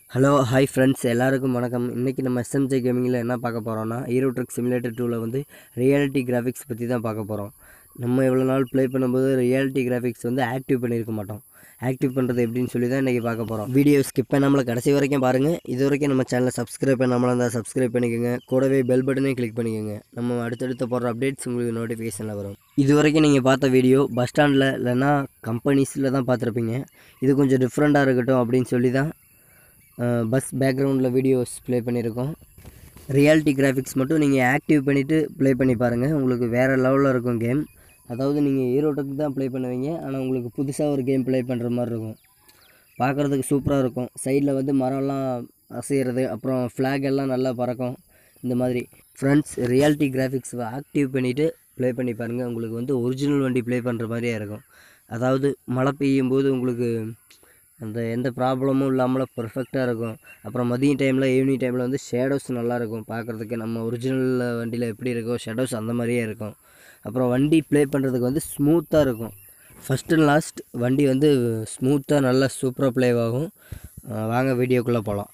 hello hi friends எல்லாருக்கும் வணக்கம் இன்றைக்கி நம்ம எஸ்எம்ஜே கேமிங்கில் என்ன பார்க்க போகிறோம்னா ஹீரோ ட்ரக் சிமுலேட்டர் டூவில் வந்து ரியாலிட்டி கிராஃபிக்ஸ் பற்றி தான் பார்க்க போகிறோம் நம்ம இவ்வளோ நாள் ப்ளே பண்ணும்போது ரியாலிட்டி கிராஃபிக்ஸ் வந்து ஆக்டிவ் பண்ணியிருக்க மாட்டோம் ஆக்டிவ் பண்ணுறது எப்படின்னு சொல்லி தான் இன்றைக்கி பார்க்க போகிறோம் வீடியோ ஸ்கிப் பண்ணாமல் கடைசி வரைக்கும் பாருங்கள் இது வரைக்கும் நம்ம சேனலை சப்ஸ்கிரைப் பண்ணாமல் இருந்தால் சப்ஸ்கிரைப் பண்ணிக்கோங்க கூடவே பெல் பட்டனே கிளிக் பண்ணிக்கோங்க நம்ம அடுத்தடுத்து போடுற அப்டேட்ஸ் உங்களுக்கு நோட்டிஃபிகேஷனில் வரும் இது வரைக்கும் நீங்கள் பார்த்த வீடியோ பஸ் ஸ்டாண்டில் இல்லைன்னா கம்பெனிஸில் தான் பார்த்துருப்பீங்க இது கொஞ்சம் டிஃப்ரெண்ட்டாக இருக்கட்டும் அப்படின்னு சொல்லி தான் பஸ் பேக்ரவுண்டில் வீடியோஸ் ப்ளே பண்ணியிருக்கோம் ரியாலிட்டி கிராஃபிக்ஸ் மட்டும் நீங்கள் ஆக்டிவ் பண்ணிவிட்டு ப்ளே பண்ணி பாருங்கள் உங்களுக்கு வேறு லெவலில் இருக்கும் கேம் அதாவது நீங்கள் ஈரோட்டுக்கு தான் ப்ளே பண்ணுவீங்க ஆனால் உங்களுக்கு புதுசாக ஒரு கேம் ப்ளே பண்ணுற மாதிரி இருக்கும் பார்க்குறதுக்கு சூப்பராக இருக்கும் சைடில் வந்து மரம்லாம் அசைகிறது அப்புறம் ஃப்ளாக் எல்லாம் நல்லா பறக்கும் இந்த மாதிரி ஃப்ரெண்ட்ஸ் ரியாலிட்டி கிராஃபிக்ஸ் ஆக்டிவ் பண்ணிவிட்டு ப்ளே பண்ணி பாருங்கள் உங்களுக்கு வந்து ஒரிஜினல் வண்டி ப்ளே பண்ணுற மாதிரியே இருக்கும் அதாவது மழை பெய்யும் போது உங்களுக்கு அந்த எந்த ப்ராப்ளமும் இல்லாமல் பர்ஃபெக்டாக இருக்கும் அப்புறம் மதியம் டைமில் ஈவினிங் டைமில் வந்து ஷேடோஸ் நல்லாயிருக்கும் பார்க்குறதுக்கு நம்ம ஒரிஜினல் வண்டியில் எப்படி இருக்கோ ஷேடோஸ் அந்த மாதிரியே இருக்கும் அப்புறம் வண்டி ப்ளே பண்ணுறதுக்கு வந்து ஸ்மூத்தாக இருக்கும் ஃபஸ்ட் அண்ட் லாஸ்ட் வண்டி வந்து ஸ்மூத்தாக நல்லா சூப்பராக ப்ளே ஆகும் அஹ் வாங்க வீடியோக்குள்ளே போகலாம்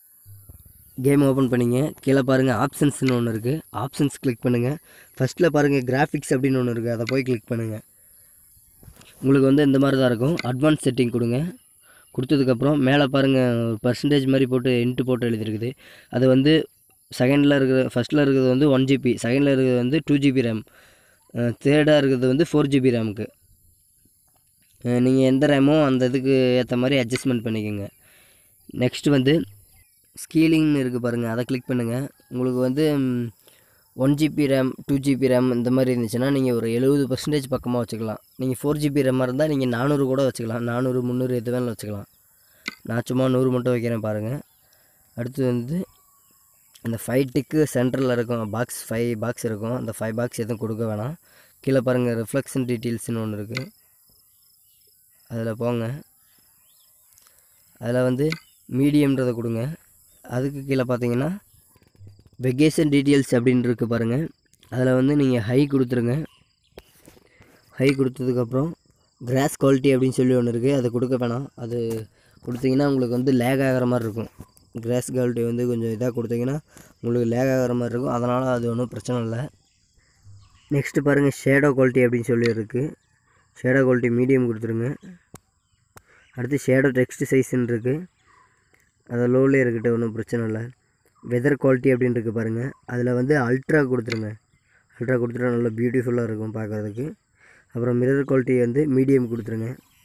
கேம் ஓப்பன் பண்ணிங்க கீழே பாருங்கள் ஆப்ஷன்ஸ்னு ஒன்று இருக்குது ஆப்ஷன்ஸ் கிளிக் பண்ணுங்கள் ஃபஸ்ட்டில் பாருங்கள் கிராஃபிக்ஸ் அப்படின்னு ஒன்று இருக்குது அதை போய் கிளிக் பண்ணுங்கள் உங்களுக்கு வந்து இந்த மாதிரி தான் இருக்கும் அட்வான்ஸ் செட்டிங் கொடுங்க கொடுத்ததுக்கப்புறம் மேலே பாருங்கள் ஒரு பர்சன்டேஜ் மாதிரி போட்டு இன்ட்டு போட்டு எழுதிருக்குது அது வந்து செகண்டில் இருக்கிற ஃபஸ்ட்டில் இருக்கிறது வந்து ஒன் ஜிபி செகண்டில் இருக்கிறது வந்து டூ ஜிபி ரேம் தேர்டாக இருக்கிறது வந்து ஃபோர் ஜிபி ரேமுக்கு நீங்கள் எந்த ரேமோ அந்த இதுக்கு ஏற்ற மாதிரி அட்ஜஸ்ட்மெண்ட் பண்ணிக்கோங்க நெக்ஸ்ட் வந்து ஸ்கீலிங்னு இருக்குது பாருங்கள் அதை கிளிக் பண்ணுங்கள் உங்களுக்கு வந்து one GB RAM two GB RAM இந்த மாதிரி இருந்துச்சுன்னா நீங்கள் ஒரு எழுபது பர்சன்டேஜ் பக்கமாக வச்சுக்கலாம் நீங்கள் ஃபோர் ஜிபி ரேமாக இருந்தால் நீங்கள் நானூறு கூட வச்சுக்கலாம் நானூறு முந்நூறு எது வேணாலும் வச்சுக்கலாம் நான் சும்மா நூறு மட்டும் வைக்கிறேன் பாருங்கள் அடுத்து வந்து அந்த ஃபைவ் டிக்கு சென்டரில் இருக்கும் பாக்ஸ் ஃபைவ் பாக்ஸ் இருக்கும் அந்த ஃபைவ் பாக்ஸ் எதுவும் கொடுக்க வேணாம் கீழே பாருங்கள் ரிஃப்ளெக்ஷன் டீட்டெயில்ஸ்னு ஒன்று இருக்குது அதில் போங்க அதில் வந்து மீடியம்ன்றதை கொடுங்க அதுக்கு கீழே பார்த்தீங்கன்னா வெகேஷன் டீட்டெயில்ஸ் அப்படின்னு இருக்கு பாருங்கள் அதில் வந்து நீங்கள் ஹை கொடுத்துருங்க ஹை கொடுத்ததுக்கப்புறம் கிராஸ் குவாலிட்டி அப்படின்னு சொல்லி ஒன்று இருக்குது அது கொடுக்க வேணாம் அது கொடுத்தீங்கன்னா உங்களுக்கு வந்து லேக் ஆகிற மாதிரி இருக்கும் கிராஸ் குவாலிட்டி வந்து கொஞ்சம் இதாக கொடுத்தீங்கன்னா உங்களுக்கு லேக் ஆகிற மாதிரி இருக்கும் அதனால் அது ஒன்றும் பிரச்சனை இல்லை நெக்ஸ்ட்டு பாருங்கள் ஷேடோ குவாலிட்டி அப்படின்னு சொல்லி இருக்குது ஷேடோ குவாலிட்டி மீடியம் கொடுத்துருங்க அடுத்து ஷேடோ டெக்ஸ்ட் சைஸ்ன்னு இருக்குது அது லோலே இருக்கட்டும் ஒன்றும் பிரச்சனை இல்லை வெதர் குவாலிட்டி அப்படின்னு இருக்குது பாருங்கள் அதில் வந்து அல்ட்ரா கொடுத்துருங்க அல்ட்ரா கொடுத்துட்டா நல்லா பியூட்டிஃபுல்லாக இருக்கும் பார்க்குறதுக்கு அப்புறம் மிரர் குவாலிட்டி வந்து மீடியம் கொடுத்துருங்க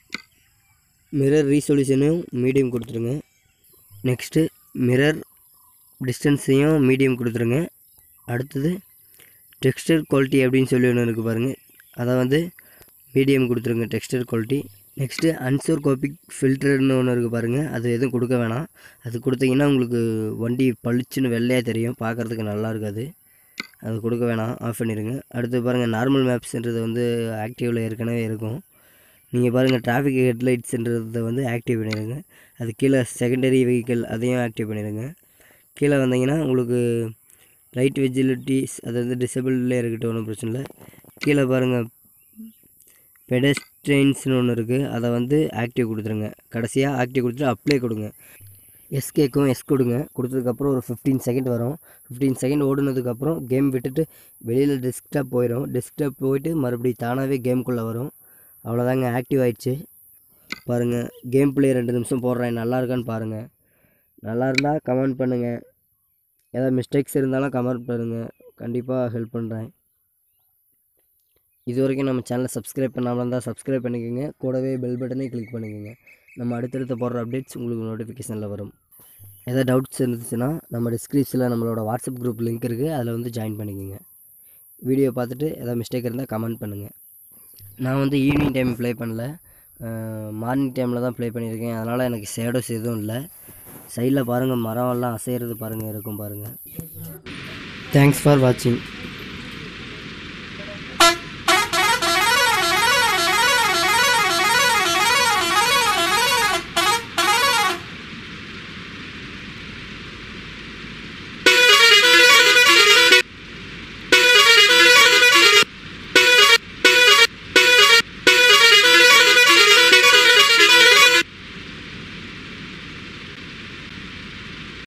மிரர் ரீசொல்யூஷனும் மீடியம் கொடுத்துருங்க நெக்ஸ்ட்டு மிரர் டிஸ்டன்ஸையும் மீடியம் கொடுத்துருங்க அடுத்தது டெக்ஸ்டர் குவாலிட்டி அப்படின்னு சொல்லி ஒன்று இருக்குது பாருங்கள் அதை வந்து மீடியம் கொடுத்துருங்க texture quality next anisotropic ஃபில்டர்னு ஒன்று இருக்குது பாருங்கள் அது எதுவும் கொடுக்க வேணாம் அது கொடுத்தீங்கன்னா உங்களுக்கு வண்டி பளிச்சுன்னு வெள்ளையாக தெரியும் பார்க்குறதுக்கு நல்லா இருக்காது அது கொடுக்க வேணாம் ஆஃப் பண்ணிடுங்க அடுத்து பாருங்கள் நார்மல் மேப்ஸ்ன்றது வந்து ஆக்டிவில் ஏற்கனவே இருக்கும் நீங்கள் பாருங்கள் டிராஃபிக் ஹெட்லைட்ஸ்ன்றதை வந்து ஆக்டிவ் பண்ணிடுங்க அது கீழே செகண்டரி வெஹிக்கிள் அதையும் ஆக்டிவ் பண்ணிடுங்க கீழே வந்தீங்கன்னா உங்களுக்கு லைட் விஜிலிட்டிஸ் அது வந்து டிசபிள்லே இருக்கட்டும் ஒன்றும் பிரச்சனை இல்லை கீழே பாருங்கள் பெடஸ்ட்ரெயின்ஸ்னு ஒன்று இருக்குது அதை வந்து ஆக்டிவ் கொடுத்துருங்க கடைசியாக ஆக்டிவ் கொடுத்துட்டு அப்ளை கொடுங்க எஸ் கேட்கும் எஸ் கொடுங்க கொடுத்ததுக்கப்புறம் ஒரு ஃபிஃப்டீன் செகண்ட் வரும் ஃபிஃப்டீன் செகண்ட் ஓடுனதுக்கப்புறம் கேம் விட்டுட்டு வெளியில் டெஸ்க்டாப் போயிடும் டெஸ்க்டாப் போயிட்டு மறுபடியும் தானாகவே கேம்குள்ளே வரும் அவ்வளோதாங்க ஆக்டிவ் ஆயிடுச்சு பாருங்கள் கேம் ப்ளே ரெண்டு நிமிஷம் போடுறேன் நல்லா இருக்கான்னு பாருங்கள் நல்லா இருந்தால் கமெண்ட் பண்ணுங்கள் ஏதாவது மிஸ்டேக்ஸ் இருந்தாலும் கமெண்ட் பண்ணுங்கள் கண்டிப்பாக ஹெல்ப் பண்ணுறேன் இது வரைக்கும் நம்ம சேனலை சப்ஸ்கிரைப் பண்ணாமல் இருந்தால் சப்ஸ்கிரைப் பண்ணிக்கோங்க கூடவே பெல் பட்டனே கிளிக் பண்ணிக்கோங்க நம்ம அடுத்தடுத்து போடுற அப்டேட்ஸ் உங்களுக்கு நோட்டிஃபிகேஷனில் வரும் எதாவது டவுட்ஸ் இருந்துச்சுன்னா நம்ம டிஸ்கிரிப்ஷனில் நம்மளோட வாட்ஸ்அப் குரூப் லிங்க் இருக்குது அதில் வந்து ஜாயின் பண்ணிக்கோங்க வீடியோ பார்த்துட்டு எதாவது மிஸ்டேக் இருந்தால் கமெண்ட் பண்ணுங்கள் நான் வந்து ஈவினிங் டைம் ப்ளே பண்ணல மார்னிங் டைமில் தான் ப்ளே பண்ணியிருக்கேன் அதனால் எனக்கு ஷேடோஸ் எதுவும் இல்லை சைடில் பாருங்கள் மரம் எல்லாம் அசைகிறது பாருங்கள் இருக்கும் பாருங்கள் தேங்க்ஸ் ஃபார் வாட்சிங்